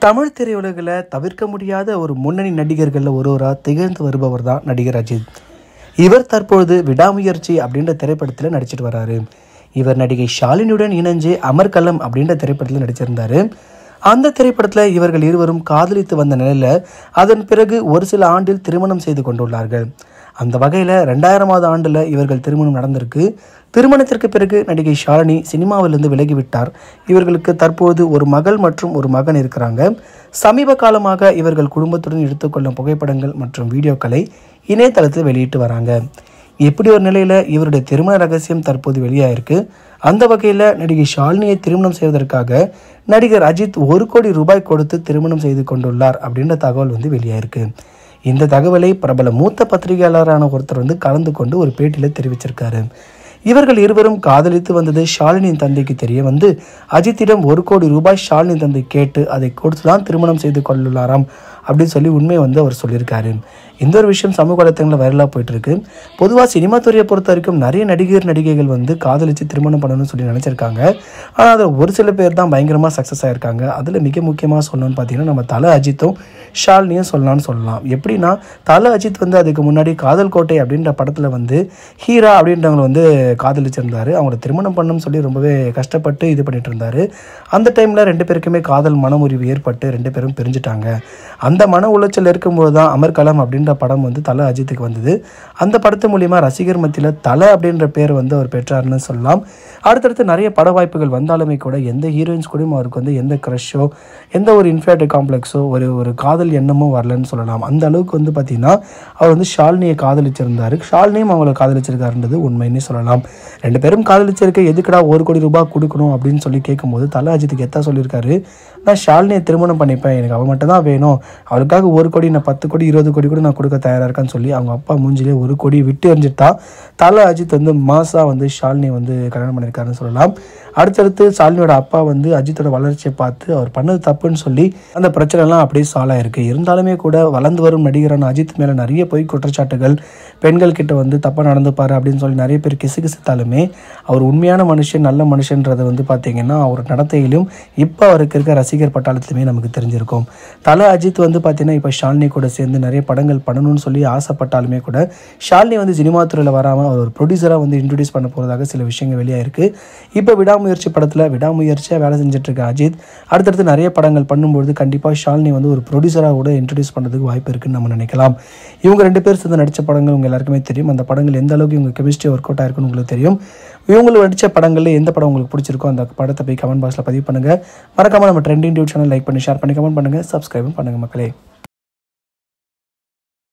தமிழ் திரையுலகில் தவிர்க்க முடியாத ஒரு முன்னணி நடிகர்களில் ஒருவராக திகழ்ந்து வருபவர் தான் நடிகர் அஜித் இவர் தற்பொழுது விடாமுயற்சி அப்படின்ற திரைப்படத்தில் நடிச்சிட்டு வராரு இவர் நடிகை ஷாலினியுடன் இணைஞ்சு அமர்கலம் அப்படின்ற திரைப்படத்தில் நடிச்சிருந்தாரு அந்த திரைப்படத்தில் இவர்கள் இருவரும் காதலித்து வந்த நிலையில் அதன் பிறகு ஒரு சில ஆண்டில் திருமணம் செய்து கொண்டுள்ளார்கள் அந்த வகையில் ரெண்டாயிரமாவது ஆண்டில் இவர்கள் திருமணம் நடந்திருக்கு திருமணத்திற்கு பிறகு நடிகை ஷாலினி சினிமாவிலிருந்து விலகிவிட்டார் இவர்களுக்கு தற்போது ஒரு மகள் மற்றும் ஒரு மகன் இருக்கிறாங்க சமீப காலமாக இவர்கள் குடும்பத்துடன் எடுத்துக்கொள்ளும் புகைப்படங்கள் மற்றும் வீடியோக்களை இணையதளத்தில் வெளியிட்டு வராங்க இப்படி ஒரு நிலையில் இவருடைய திருமண ரகசியம் தற்போது வெளியாயிருக்கு அந்த வகையில் நடிகை ஷாலினியை திருமணம் செய்வதற்காக நடிகர் அஜித் ஒரு கோடி ரூபாய் கொடுத்து திருமணம் செய்து கொண்டுள்ளார் அப்படின்ற தகவல் வந்து வெளியாயிருக்கு இந்த தகவலை பிரபல மூத்த பத்திரிகையாளரான ஒருத்தர் வந்து கலந்து கொண்டு ஒரு பேட்டியில் தெரிவிச்சிருக்காரு இவர்கள் இருவரும் காதலித்து வந்தது ஷாலினியின் தந்தைக்கு தெரிய வந்து அஜித்திடம் ஒரு கோடி ரூபாய் ஷாலினி தந்தை கேட்டு அதை கொடுத்து தான் திருமணம் செய்து கொள்ளுள்ளாராம் அப்படின்னு சொல்லி உண்மையை வந்து அவர் சொல்லியிருக்காரு இந்த ஒரு விஷயம் சமூக வலைத்தளங்களில் வைரலாக போயிட்டு இருக்கு பொதுவாக சினிமா துறையை பொறுத்த வரைக்கும் நிறைய நடிகர் நடிகைகள் வந்து காதலித்து திருமணம் பண்ணணும்னு சொல்லி நினச்சிருக்காங்க ஆனால் அதில் ஒரு சில பேர் தான் பயங்கரமாக சக்ஸஸ் ஆயிருக்காங்க அதில் மிக முக்கியமாக சொல்லணும்னு பார்த்தீங்கன்னா நம்ம தலை அஜித்தும் ஷாலினியும் சொல்லலாம்னு சொல்லலாம் எப்படின்னா தலை அஜித் வந்து அதுக்கு முன்னாடி காதல் கோட்டை அப்படின்ற படத்தில் வந்து ஹீரா அப்படின்றவங்களை வந்து காதலிச்சிருந்தாரு அவங்கள திருமணம் பண்ணணும்னு சொல்லி ரொம்பவே கஷ்டப்பட்டு இது பண்ணிட்டு இருந்தாரு அந்த டைமில் ரெண்டு பேருக்குமே காதல் மனமுறிவு ஏற்பட்டு ரெண்டு பேரும் பிரிஞ்சுட்டாங்க அந்த மன உளைச்சல் இருக்கும்போது தான் அமர்கலம் அப்படின்ற படம் வந்து தலை அஜித்துக்கு வந்தது அந்த படத்து மூலிமா ரசிகர் மத்தியில் தலை அப்படின்ற பேர் வந்து அவர் பெற்றார்னு சொல்லலாம் அடுத்தடுத்து நிறைய பட வாய்ப்புகள் வந்தாலுமே கூட எந்த ஹீரோயின்ஸ் கூடயும் அவருக்கு வந்து எந்த க்ரஷோ எந்த ஒரு இன்ஃபேக்ட் காம்ப்ளெக்ஸோ ஒரு ஒரு காதல் எண்ணமோ வரலன்னு சொல்லலாம் அந்த அளவுக்கு வந்து பார்த்திங்கன்னா அவர் வந்து ஷாலினியை காதலிச்சிருந்தாரு ஷாலினியும் அவங்கள காதலிச்சிருக்காருன்றது உண்மைன்னு சொல்லலாம் ரெண்டு பேரும் காதலிச்சிருக்க எதுக்குடா ஒரு கோடி ரூபாய் கொடுக்கணும் அப்படின்னு சொல்லி கேட்கும்போது தலை அஜித்துக்கு எத்தா சொல்லியிருக்காரு நான் ஷாலினியை திருமணம் பண்ணிப்பேன் எனக்கு அவள் மட்டும் தான் வேணும் அவளுக்காக ஒரு கோடி நான் பத்து கோடி இருபது கோடி கூட நான் கொடுக்க தயாராக இருக்கேன்னு சொல்லி அவங்க அப்பா மூஞ்சிலே ஒரு கோடி விட்டு எறிஞ்சிட்டா தலை அஜித் வந்து மாசா வந்து ஷாலினி வந்து கல்யாணம் பண்ணியிருக்காருன்னு சொல்லலாம் அடுத்தடுத்து ஷாலினியோட அப்பா வந்து அஜித்தோட வளர்ச்சியை பார்த்து அவர் பண்ணது தப்புன்னு சொல்லி அந்த பிரச்சனைலாம் அப்படியே சால்வ் ஆயிருக்கு இருந்தாலுமே கூட வளர்ந்து வரும் நடிகரான அஜித் மேலே நிறைய பொய் குற்றச்சாட்டுகள் பெண்கள் கிட்ட வந்து தப்பாக நடந்துப்பாரு அப்படின்னு சொல்லி நிறைய பேர் கிசு கிசுத்தாலுமே அவர் உண்மையான மனுஷன் நல்ல மனுஷன்றதை வந்து பார்த்தீங்கன்னா அவர் நடத்தையிலும் இப்போ அவருக்கு இருக்க ரசிகர் பட்டாளத்துலையுமே நமக்கு தெரிஞ்சிருக்கும் தலை அஜித் வந்து பார்த்தீங்கன்னா இப்போ ஷாலினி கூட சேர்ந்து நிறைய படங்கள் பண்ணணும்னு சொல்லி ஆசைப்பட்டாலுமே கூட ஷாலினி வந்து சினிமா துறையில் வராமல் அவர் ஒரு ப்ரொடியூசராக வந்து இன்ட்ரடியூஸ் பண்ண போகிறதாக சில விஷயங்கள் வெளியாயிருக்கு இப்போ விடாமுயற்சி படத்தில் விடாமுயற்சியாக வேலை செஞ்சுட்டு இருக்க அஜித் அடுத்தடுத்து நிறைய படங்கள் பண்ணும்பொழுது கண்டிப்பாக ஷாலினி வந்து ஒரு ப்ரொடியூசராக கூட இன்ட்ரடியூஸ் பண்ணுறதுக்கு வாய்ப்பு இருக்குன்னு நம்ம நினைக்கலாம் இவங்க ரெண்டு பேர் சேர்ந்து நடித்த படங்கள் உங்க எல்லாருக்குமே தெரியும் அந்த படங்கள் எந்த அளவுக்கு இவங்க கெமிஸ்ட்ரி ஒர்க் அவுட் ஆயிருக்குன்னு உங்களுக்கு தெரியும் இவங்களுக்கு நடித்த படங்களில் எந்த படம் உங்களுக்கு பிடிச்சிருக்கோ அந்த படத்தை போய் கமெண்ட் பாக்ஸில் பதிவு பண்ணுங்கள் மறக்காமல் நம்ம ட்ரெண்டிங் டியூட் சேனல் லைக் பண்ணி ஷேர் பண்ணி கமெண்ட் பண்ணுங்கள் சப்ஸ்கிரைபும் பண்ணுங்கள் மக்களே